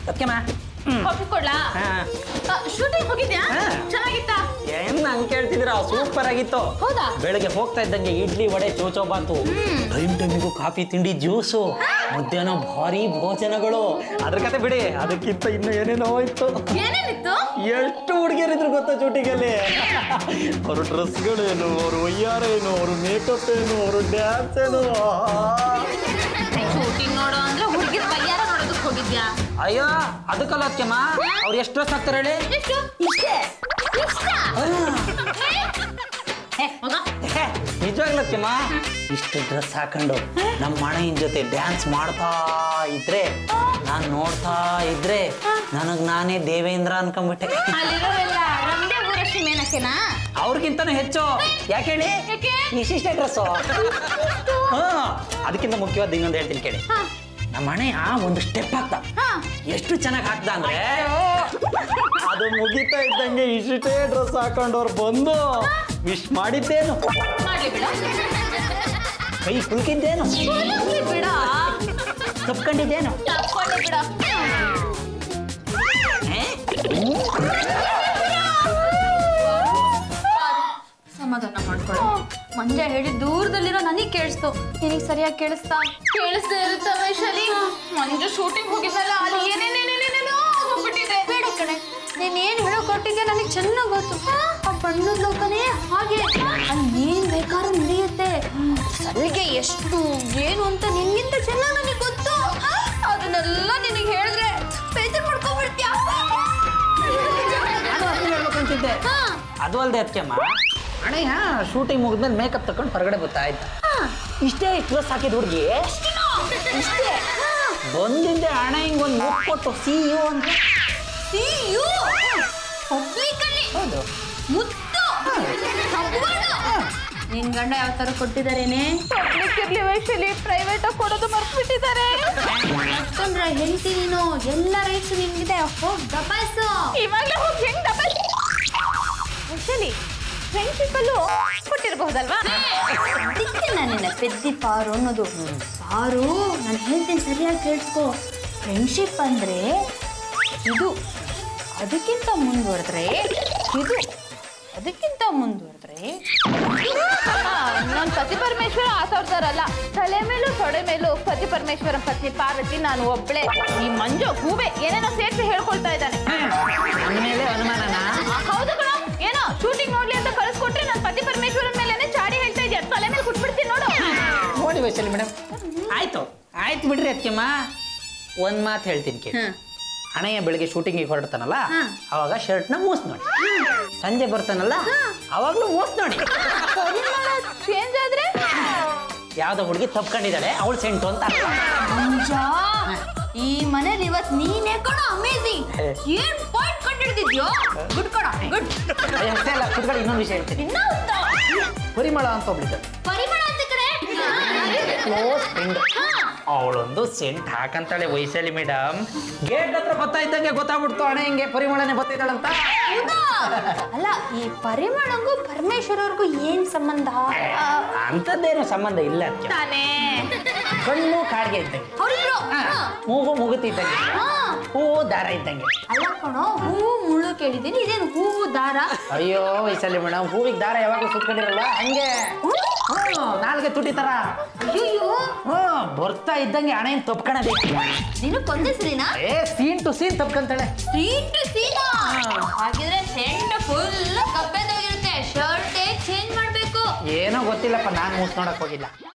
ಅದಕ್ಕೆಮ್ಮ coffee ಕೊಡ್ಲಾ ಹಾ. Shooting ಹೋಗಿದ್ಯಾ ಹಾ. ಚೆನ್ನಾಗಿತ್ತಾ ಏನ್ ಹಂಗ್ ಕೇಳ್ತಿದ್ದೀರಾ ಸೂಪರ್ ಆಗಿತ್ತು ಹೌದಾ? ಬೆಳಗ್ಗೆ ಹೋಗ್ತಾ ಇದ್ದಂಗೆ ಇಡ್ಲಿ ವಡೆ ಚೋಚೋ ಬಾತು ಟೈಮ್ ಟೈಮಿಗೂ ಕಾಫಿ ತಿಂಡಿ ಜ್ಯೂಸು ಮಧ್ಯಾಹ್ನ ಭಾರಿ ಭೋಜನಗಳು ಅದ್ರ ಕತೆ ಬಿಡಿ ಅದಕ್ಕಿಂತ ಇನ್ನು ಏನೇನೋ ಇತ್ತು ಏನೇನಿತ್ತು ಎಷ್ಟು ಹುಡುಗಿಯರಿದ್ರು ಗೊತ್ತಾ ಶೂಟಿಂಗಲ್ಲಿ ಅವ್ರ ಡ್ರೆಸ್ಗಳೇನು ಅವ್ರ ಒಯ್ಯಾರ ಏನು ಅವ್ರ ಮೇಕಪ್ ಏನು ಅವ್ರ ಡ್ಯಾನ್ಸ್ ಏನು ಶೂಟಿಂಗ್ ನೋಡೋ ಅಂದ್ರೆ ಹುಡುಗಿರ ಬಯ್ಯಾರ ನೋಡೋದಕ್ಕೆ ಹೋಗಿದ್ಯಾ ಅಯ್ಯೋ ಅದಕ್ಕಲ್ಲ ಅದಕ್ಕೆಮ್ಮ ಅವ್ರು ಎಷ್ಟು ಡ್ರೆಸ್ ಹಾಕ್ತಾರೆ ಹೇಳಿ ಎಷ್ಟು ಇಷ್ಟೇ ಇಷ್ಟ ಏ, ಹೋಗ. ನಿಜವಾಗ್ಲತ್ತಮ್ಮ ಇಷ್ಟು ಡ್ರೆಸ್ ಹಾಕೊಂಡು ನಮ್ಮ ಮನೆயின் ಜೊತೆ ಡ್ಯಾನ್ಸ್ ಮಾಡ್ತಾ ಇದ್ರೆ ನಾನ್ ನೋಡ್ತಾ ಇದ್ರೆ ನನಗ್ ನಾನೇ ದೇವೇಂದ್ರ ಅನ್ಕೊಂಡ್ಬಿಟ್ಟೆ ಅಲ್ಲಿರೋರೆಲ್ಲ ರಂದೆ ಊರಶ್ರೀ ಮೇನಕೆನಾ ಅವ್ರಿಗಿಂತನೂ ಹೆಚ್ಚು ಯಾಕೆ ಹೇಳಿ ಯಾಕೆ? ಇಷ್ಟಿಷ್ಟೇ ಡ್ರೆಸ್ಸು ಹಾ ಅದಕ್ಕಿಂತ ಮುಖ್ಯವಾದ ಇನ್ನೊಂದು ಹೇಳ್ತೀನಿ ಕೇಳಿ ಹಾ. ನಮ್ಮ ಅಣ್ಣಯ್ಯ ಒಂದು ಸ್ಟೆಪ್ ಹಾಕ್ತ ಹಾ. ಎಷ್ಟು ಚೆನ್ನಾಗಿ ಹಾಕ್ದ ಅಂದ್ರೆ ಅದು ಮುಗಿತಾ ಇದ್ದಂಗೆ ಇಷ್ಟೇ ಡ್ರೆಸ್ ಹಾಕೊಂಡವ್ರು ಬಂದು ವಿಶ್ ಮಾಡಿದ್ದೇನು ಮಾಡ್ಲಿ ಬಿಡ ಕೈ ಕುಲ್ಕಿದ್ದೇನು ಹೋಗ್ಲಿ ಬಿಡ ತಪ್ಕೊಂಡಿದ್ದೇನು ತಪ್ಕೊಳ್ಳಿ ಬಿಡ ಸಮಾಧಾನ ಮಾಡ್ಕೊಳ್ಳೋ ಮಂಜ ಹೇಳಿ ದೂರದಲ್ಲಿರೋ ನನಗೆ ಕೇಳಿಸ್ತು ನಿನಗೆ ಸರಿಯಾಗಿ ಕೇಳಿಸ್ತಾ ಕೇಳಿಸ್ತಾ ಇರುತ್ತೆ ವೈಶಾಲಿ ಮಂಜು ಶೂಟಿಂಗ್ ಹೋಗಿದ್ನಲ್ಲ ಅಲ್ಲಿ ಏನೇನೇನೇನೇನೇನೋ ಹೋಗ್ಬಿಟ್ಟಿದೆ ಬೇಡ ಕಣೆ ನೀನ್ ಏನ್ ಹೇಳೋ ಕೊಟ್ಟಿದ್ದೆ ನನಗೆ ಚೆನ್ನಾಗಿ ಗೊತ್ತು ಆ ಬಣ್ಣದ ಲೋಕನೇ ಹಾಗೆ ಅಲ್ಲಿ ಏನ್ ಬೇಕಾದ್ರೂ ನಡೆಯುತ್ತೆ ಸಲಿಗೆ ಎಷ್ಟು ಏನು ಅಂತ ನಿನ್ಗಿಂತ ಚೆನ್ನಾಗಿ ನನಗೆ ಗೊತ್ತು ಅದನ್ನೆಲ್ಲ ನಿನಗೆ ಹೇಳಿದ್ರೆ ಬೇಜಾರು ಮಾಡ್ಕೊಂಡ್ಬಿಡ್ತೀಯ ನಾನು ಅದನ್ನ ಹೇಳ್ಬೇಕು ಅಂತಿದ್ದೆ ಹಾ ಅದು ಅಲ್ದೆ ಅದಕ್ಕೆಮ್ಮ ಅಣ್ಣಯ್ಯ ಶೂಟಿಂಗ್ ಮುಗಿದ್ಮೇಲೆ ಮೇಕಪ್ ತಕೊಂಡು ಹೊರಗಡೆ ಬರ್ತಾ ಇದ್ದ ಇಷ್ಟೇ ಡ್ರೆಸ್ ಹಾಕಿದ ಹುಡುಗಿ ಇಷ್ಟೇ ಬಂದಿದ್ದೆ ಹಣ ಹಿಂಗೊಂದು ಮುಖ ಕೊಟ್ಟು ಸಿ ಯು ಅಂತ ಅಯ್ಯೋ ಒಬ್ಲಿಕಲ್ಲಿ ಹೌದು ಮುತ್ತು ಹಬ್ಬಗಳು. ನಿನ್ ಗಂಡ ಯಾವ ತರ ಕೊಟ್ಟಿದಾರೇನೆ ಪಬ್ಲಿಕ್ ಇರ್ಲಿ ವೈಶಾಲಿ ಪ್ರೈವೇಟ್ ಆಗಿ ಕೊಡೋದು ಮರ್ತ್ಬಿಟ್ಟಿದ್ದಾರೆ ಯಾಕಂದ್ರ ಹೆಂಡತಿ ನೀನು ಎಲ್ಲ ರೈಟ್ಸ್ ನಿನ್ಗಿದೆ ಹೋಗ್ ದಬಾಯಿಸು ಇವಾಗಲೇ ಹೋಗಿ ಹೆಂಗ್ ದಬಾಯಿಸ್ ವೈಶಾಲಿ ಫ್ರೆಂಡ್ಶಿಪ್ ಅಲ್ಲೂ ಕೊಟ್ಟಿರಬಹುದಲ್ವಾ ಅದಕ್ಕೆ ನಾನಿನ್ನ ಪೆದ್ದಿ ಪಾರು ಅನ್ನೋದು ಪಾರು ನಾನು ಹೇಳ್ತೀನಿ ಸರಿಯಾಗಿ ಕೇಳಿಸ್ಕೊ ಫ್ರೆಂಡ್ಶಿಪ್ ಅಂದ್ರೆ ಇದು ಅದಕ್ಕಿಂತ ಮುಂದುವರೆದ್ರೆ ಇದು ಅದಕ್ಕಿಂತ ಮುಂದುವರೆದ್ರೆ ನಾನು ಪತಿ ಪರಮೇಶ್ವರ ಆಸವ್ರದಾರಲ್ಲ ತಲೆ ಮೇಲೂ ತೊಡೆ ಮೇಲೂ ಪತಿ ಪರಮೇಶ್ವರ ಪತ್ನಿ ಪಾರ್ವತಿ ನಾನು ಒಬ್ಳೆ ಈ ಮಂಜು ಹೂವೆ ಏನೇನೋ ಸೇರ್ಸಿ ಹೇಳ್ಕೊಳ್ತಾ ಇದ್ದಾನೆ ನನ್ನ ಮೇಲೆ ಅನುಮಾನನ ಆ, ಹೌದು ಕಣ ಏನೋ ಶೂಟಿಂಗ್ ನೋಡ್ಲಿ ಅಂತ ಕಳಿಸ್ಕೊಟ್ರೆ ನಾನು ಪತಿ ಪರಮೇಶ್ವರನ ಮೇಲೆನೆ ಚಾಡಿ ಹೇಳ್ತಾ ಇದೆಯಾ ತಲೆ ಮೇಲೆ ಕುಟ್ಬಿಡ್ತೀನಿ ನೋಡು ನೋಡಿ ವೈಶಾಲಿ ಮೇಡಮ್ ಆಯ್ತು ಆಯ್ತು ಬಿಡ್ರಿ ಅದಕ್ಕೆಮ್ಮ ಒಂದ್ ಮಾತು ಹೇಳ್ತೀನಿ ಕೇಳಿ ಅಣ್ಣಯ್ಯ ಬೆಳಿಗ್ಗೆ ಶೂಟಿಂಗಿಗೆ ಹೊರಡ್ತಾನಲ್ಲ ಅವಾಗ ಶರ್ಟ್ನ ಮೂಸ್ ನೋಡಿ ಸಂಜೆ ಬರ್ತಾನಲ್ಲ ಅವಾಗ್ಲೂ ಮೂಸ್ ನೋಡಿ ಚೇಂಜ್ ಆದ್ರೆ ಯಾವ್ದೋ ಹುಡುಗಿ ತಪ್ಕೊಂಡಿದ್ದಾಳೆ ಅವಳು ಸೆಂಟು ಅಂತ ಅರ್ಥ. ಮಂಜ ಈ ಮನೇಲಿ ಇವತ್ ನೀನೇ ಕಣ ಅಮೇಜಿಂಗ್ ಏನ್ ಪಾಯಿಂಟ್ ಕಂಡಿಡ್ದಿದ್ಯೋ ಗುಡ್ ಕಣ ಗುಡ್ ಅಯ್ಯ, ಅಷ್ಟೇ ಅಲ್ಲ ಕುತ್ಕೊಳ್ಳಿ ಇನ್ನೊಂದು ವಿಷಯ ಹೇಳ್ತೀನಿ ಇನ್ನ ಉತ್ತಮ. ಪರಿಮಳ ಅಂತ ಒಬ್ಳಿದ್ದ ಪರಿಮಳ ಅಂತ ಕಡೆ ಕ್ಲೋಸ್ ಫ್ರೆಂಡ್ ಅವಳೊಂದು ಸೆಂಟ್ ಹಾಕಂತಾಳೆ ವಯಸ್ಸಲ್ಲಿ ಮೇಡಮ್ ಗೇಟ್ ಹತ್ರ ಬರ್ತಾ ಇದ್ದಂಗೆ ಗೊತ್ತಾಗ್ಬಿಡ್ತು ಹಣೆ ಹಿಂಗೆ ಪರಿಮಳನೆ ಬರ್ತಿದ್ದಾಳಂತ ಹೌದಾ? ಅಲ್ಲ ಈ ಪರಿಮಳಂಗೂ ಪರಮೇಶ್ವರವ್ರಿಗೂ ಏನ್ ಸಂಬಂಧ ಆ, ಅಂಥದ್ದೇನು ಸಂಬಂಧ ಇಲ್ಲ ಅದಕ್ಕೆ ತಾನೇ ಕಣ್ಣು ಕಾಡ್ಗೆ ಇದ್ದಂಗೆ ಅವ್ರಿಬ್ರು ಹಾ, ಹಾ. ಮೂಗು ಮುಗುತ್ತಿದ್ದಂಗೆ ಹಾ. ಹೂವು ದಾರ ಇದ್ದಂಗೆ ಅಲ್ಲ ಕಣೋ ಹೂವು ಮುಳ್ಳು ಕೇಳಿದೀನಿ ಇದೇನು ಹೂವು ದಾರ ಅಯ್ಯೋ ವಯಸ್ಸಲ್ಲಿ ಮೇಡಮ್ ಹೂವಿಗೆ ದಾರ ಯಾವಾಗಲೂ ಸುತ್ಕೊಂಡಿರಲ್ಲ ಹಂಗೆ ಹ್ಮ್, ನಾಲ್ಗೆ ತುಟಿ ತರ ಅಯ್ಯೋ ಹ್ಮ್, ಬರ್ತಾ ಇದ್ದಂಗೆ ಹಣೆಯನ್ನು ತಪ್ಕೊಳದೆ ದಿನಕ್ಕೆ ಒಂದೇ ಸರಿನಾ ಏ ಸೀನ್ ಟು ಸೀನ್ ತಪ್ಕೊಂತಾಳೆ ಸೀಟ್ ಸೀನಾ ಹಾಗಿದ್ರೆ ಸೆಂಟ್ ಫುಲ್ ಕಪ್ಪೆದೋಗಿರುತ್ತೆ ಶರ್ಟ್ ಚೇಂಜ್ ಮಾಡ್ಬೇಕು ಏನೋ ಗೊತ್ತಿಲ್ಲಪ್ಪ ನಾನು ಮೂಸ್ ನೋಡಕ್ ಹೋಗಿಲ್ಲ